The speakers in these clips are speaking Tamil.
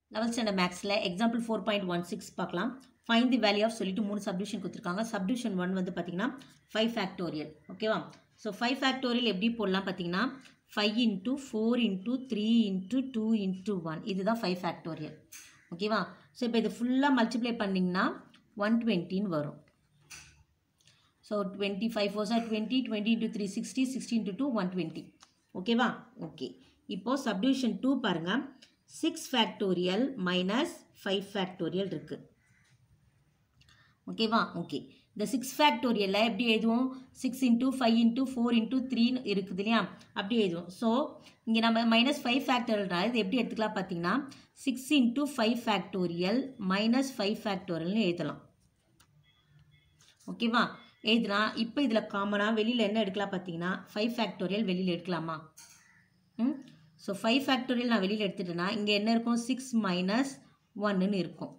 லெவல்த் ஸ்டாண்டர்ட் மேக்ஸில் example four point one six பார்க்கலாம் ஃபைன் தி வேல்யூ ஆஃப் சொல்லிட்டு மூணு சப்டிவிஷன் கொடுத்துருக்காங்க சப்டிவிஷன் ஒன் வந்து பார்த்தீங்கன்னா ஃபைவ் ஃபேக்டோரியல் ஓகேவா ஸோ ஃபைவ் ஃபேக்டோரியல் எப்படி போடலாம் பார்த்தீங்கன்னா five into four into three into two into one இதுதான் ஃபைவ் ஃபேக்டோரியல் ஓகேவா ஸோ இப்போ இது ஃபுல்லாக மல்டிப்ளை பண்ணிங்கன்னா ஒன் டுவெண்ட்டின்னு வரும் ஸோ டுவெண்ட்டி ஃபைவ் ஃபோர் சார் twenty twenty into three sixty sixty into two one twenty ஓகேவா ஓகே இப்போது சப்டிவிஷன் டூ பாருங்கள் six factorial minus five factorial இருக்குது ஓகேவா ஓகே இந்த சிக்ஸ் ஃபேக்டோரியலில் எப்படி எழுதுவோம் six into five into four into த்ரீன்னு இருக்குது இல்லையா அப்படி எழுதுவோம் ஸோ இங்கே நம்ம மைனஸ் ஃபைவ் ஃபேக்டோரியல்னா இது எப்படி எடுத்துக்கலாம் பார்த்தீங்கன்னா six into five factorial minus five ஃபேக்டோரியல்னு எழுதலாம் ஓகேவா எழுதுனா இப்போ இதில் காமனாக வெளியில் என்ன எடுக்கலாம் பார்த்தீங்கன்னா ஃபைவ் ஃபேக்டோரியல் வெளியில் எடுக்கலாமா ம் ஸோ ஃபைவ் ஃபேக்டோரியல் நான் வெளியில் எடுத்துட்டேன்னா இங்கே என்ன இருக்கும் சிக்ஸ் மைனஸ் ஒன்னுன்னு இருக்கும்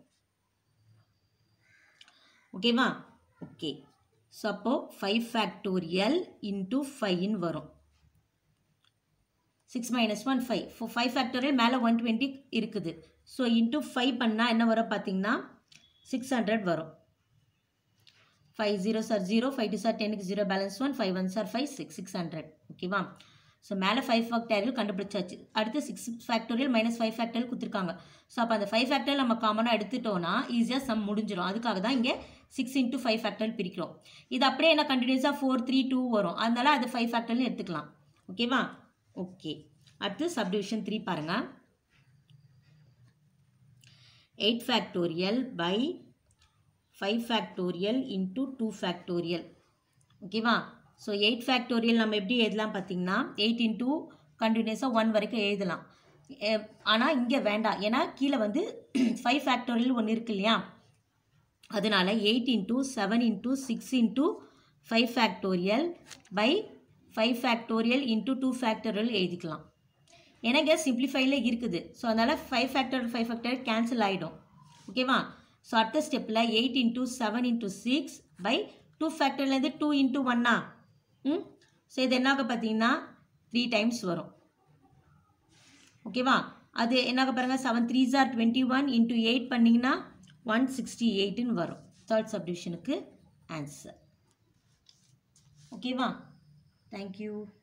ஓகேவா ஓகே ஸோ அப்போது ஃபைவ் ஃபேக்டோரியல் இன்ட்டு ஃபைவ்னு வரும் six minus one five four five factorial மேலே ஒன் டுவெண்ட்டி இருக்குது ஸோ இன்ட்டு ஃபைவ் பண்ணால் என்ன வரும் பார்த்தீங்கன்னா சிக்ஸ் ஹண்ட்ரட் வரும் ஃபைவ் ஜீரோ சார் ஜீரோ ஃபைவ் டூ சார் டென்னுக்கு zero balance one five one சார் ஃபைவ் சிக்ஸ் சிக்ஸ் ஹண்ட்ரட் ஓகேவா ஸோ மேலே ஃபைவ் ஃபேக்டோரியல் கண்டுபிடிச்சாச்சு அடுத்து six factorial minus five factorial கொடுத்துருக்காங்க ஸோ அப்போ அந்த ஃபைவ் ஃபேக்டோரியல் நம்ம காமனாக எடுத்துட்டோம்னா ஈஸியாக சம் முடிஞ்சிடும் அதுக்காக தான் இங்கே சிக்ஸ் இன்ட்டு ஃபைவ் ஃபேக்டோரியல் பிரிக்கிறோம் இது அப்படியே என்ன கண்டினியூஸாக ஃபோர் த்ரீ டூ வரும் அதனால அது ஃபைவ் ஃபேக்டோரியல் எடுத்துக்கலாம் ஓகேவா ஓகே அடுத்து சப்டிவிஷன் த்ரீ பாருங்கள் eight factorial by five factorial into two factorial ஓகேவா ஸோ எயிட் ஃபேக்டோரியல் நம்ம எப்படி எழுதலாம் பார்த்தீங்கன்னா எயிட் இன்ட்டு கண்டினியூஸாக ஒன் வரைக்கும் எழுதலாம் ஆனால் இங்கே வேண்டாம் ஏன்னா கீழே வந்து ஃபைவ் ஃபேக்டோரியல் ஒன்று இருக்கு இல்லையா அதனால் eight into seven into six into five factorial by five factorial into two factorial எழுதிக்கலாம் ஏன்னா இங்கே சிம்பிளிஃபைல இருக்குது ஸோ அதனால் five factorial five factorial cancel ஆகிடும் ஓகேவா ஸோ அடுத்த ஸ்டெப்பில் eight into seven into six by two ஃபேக்டர்லேருந்து டூ இன்ட்டு ஒன்னா ம் ஸோ இது என்னாக பார்த்தீங்கன்னா த்ரீ டைம்ஸ் வரும் ஓகேவா அது என்னாக பாருங்கள் செவன் த்ரீ ஜார் டுவெண்ட்டி ஒன் இன்ட்டு எயிட் பண்ணிங்கன்னா ஒன் சிக்ஸ்டி எயிட்டுன்னு வரும் தேர்ட் சப்டிவிஷனுக்கு ஆன்சர் ஓகேவா தேங்க்யூ